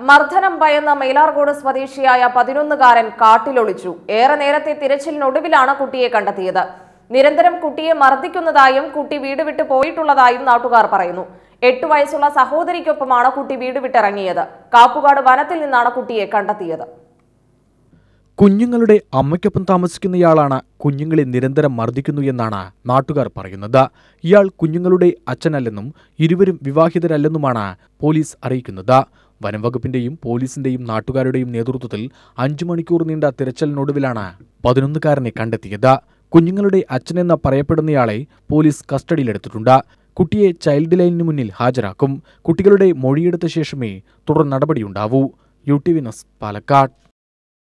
മർദ്ദനം ഭയന്ന മൈലാർകോട് സ്വദേശിയായ പതിനൊന്നുകാരൻ കാട്ടിലൊളിച്ചു ഏറെ നേരത്തെ തിരച്ചിലിനൊടുവിലാണ് കുട്ടിയെ കണ്ടെത്തിയത് നിരന്തരം കുട്ടിയെ മർദ്ദിക്കുന്നതായും കുട്ടി വീട് വിട്ട് പോയിട്ടുള്ളതായും നാട്ടുകാർ പറയുന്നു എട്ടു വയസ്സുള്ള സഹോദരിക്കൊപ്പമാണ് കുട്ടി വീട് വിട്ടിറങ്ങിയത് കാപ്പുകാട് വനത്തിൽ നിന്നാണ് കുട്ടിയെ കണ്ടെത്തിയത് കുഞ്ഞുങ്ങളുടെ അമ്മയ്ക്കൊപ്പം താമസിക്കുന്നയാളാണ് കുഞ്ഞുങ്ങളെ നിരന്തരം മർദ്ദിക്കുന്നു എന്നാണ് നാട്ടുകാർ പറയുന്നത് ഇയാൾ കുഞ്ഞുങ്ങളുടെ അച്ഛനല്ലെന്നും ഇരുവരും വിവാഹിതരല്ലെന്നുമാണ് പോലീസ് അറിയിക്കുന്നത് വനംവകുപ്പിന്റെയും പോലീസിന്റെയും നാട്ടുകാരുടെയും നേതൃത്വത്തിൽ അഞ്ചു മണിക്കൂർ നീണ്ട തിരച്ചിലിനൊടുവിലാണ് പതിനൊന്നുകാരനെ കണ്ടെത്തിയത് കുഞ്ഞുങ്ങളുടെ അച്ഛനെന്ന് പറയപ്പെടുന്നയാളെ പോലീസ് കസ്റ്റഡിയിലെടുത്തിട്ടുണ്ട് കുട്ടിയെ ചൈൽഡ് ലൈനിന് മുന്നിൽ ഹാജരാക്കും കുട്ടികളുടെ മൊഴിയെടുത്ത ശേഷമേ തുടർ നടപടിയുണ്ടാവൂ U T V news Palakkad